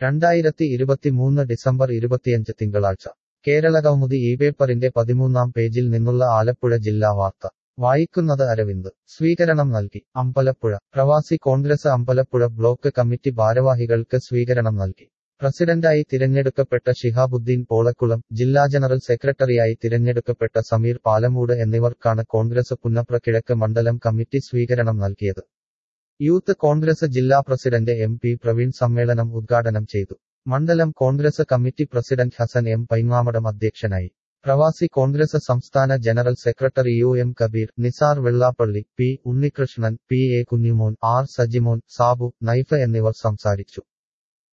രണ്ടായിരത്തി ഇരുപത്തിമൂന്ന് ഡിസംബർ ഇരുപത്തിയഞ്ച് തിങ്കളാഴ്ച കേരള കൗമുദി ഈ പേപ്പറിന്റെ പതിമൂന്നാം പേജിൽ നിന്നുള്ള ആലപ്പുഴ ജില്ലാ വാർത്ത വായിക്കുന്നത് അരവിന്ദ് സ്വീകരണം നൽകി അമ്പലപ്പുഴ പ്രവാസി കോൺഗ്രസ് അമ്പലപ്പുഴ ബ്ലോക്ക് കമ്മിറ്റി ഭാരവാഹികൾക്ക് സ്വീകരണം നൽകി പ്രസിഡന്റായി തിരഞ്ഞെടുക്കപ്പെട്ട ഷിഹാബുദ്ദീൻ പോളക്കുളം ജില്ലാ ജനറൽ സെക്രട്ടറിയായി തിരഞ്ഞെടുക്കപ്പെട്ട സമീർ പാലമൂട് എന്നിവർക്കാണ് കോൺഗ്രസ് പുന്നപ്ര കിഴക്ക് മണ്ഡലം കമ്മിറ്റി സ്വീകരണം നൽകിയത് യൂത്ത് കോൺഗ്രസ് ജില്ലാ പ്രസിഡന്റ് എം പി പ്രവീൺ സമ്മേളനം ഉദ്ഘാടനം ചെയ്തു മണ്ഡലം Congress committee president Hasan M Paingamadam അധ്യക്ഷനായി പ്രവാസി കോൺഗ്രസ് സംസ്ഥാന general secretary U M Kabeer Nisar Vellappally P Unnikrishnan P A Kunjimon R Sajimon Sabu Naifa എന്നിവർ സംസാരിച്ചു